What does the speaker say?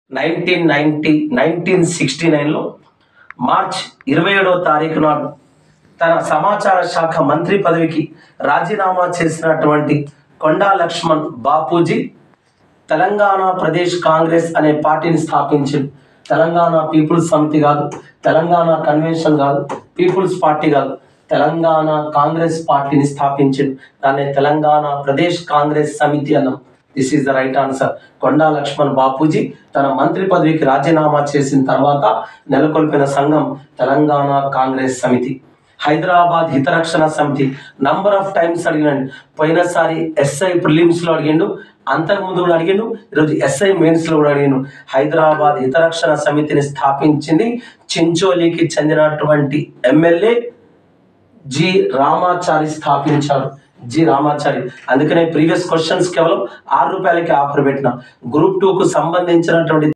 nineteen ninety nineteen sixty నైన్లో March ఇరవై ఏడవ తారీఖు నాడు తన సమాచార శాఖ మంత్రి పదవికి రాజీనామా చేసినటువంటి కొండా లక్ష్మణ్ బాపూజీ తెలంగాణ ప్రదేశ్ కాంగ్రెస్ అనే పార్టీని స్థాపించింది తెలంగాణ పీపుల్స్ సమితి కాదు తెలంగాణ కన్వెన్షన్ కాదు పీపుల్స్ పార్టీ కాదు తెలంగాణ కాంగ్రెస్ పార్టీని స్థాపించింది దాన్ని తెలంగాణ ప్రదేశ్ కాంగ్రెస్ సమితి అన్నాం this is the right answer Konda Laxman Bapuji తన మంత్రి పదవికి రాజీనామా చేసిన తర్వాత నెలకొల్పిన సంఘం తెలంగాణ కాంగ్రెస్ సమితి హైదరాబాద్ హితరక్షణ సమితి నంబర్ ఆఫ్ టైమ్స్ అడిగినండి పోయినసారి ఎస్ఐ ప్రిలిమ్స్ లో అడిగిండు అంతకు ముందు కూడా అడిగిండు ఈరోజు ఎస్ఐ మెయిన్స్ లో కూడా అడిగిండు హైదరాబాద్ హితరక్షణ సమితిని స్థాపించింది చించోలికి చెందినటువంటి ఎమ్మెల్యే జి రామాచారి స్థాపించారు జి రామాచారి అందుకనే ప్రీవియస్ క్వశ్చన్స్ కేవలం ఆరు రూపాయలకి ఆఫర్ పెట్టిన గ్రూప్ టూ కు సంబంధించినటువంటి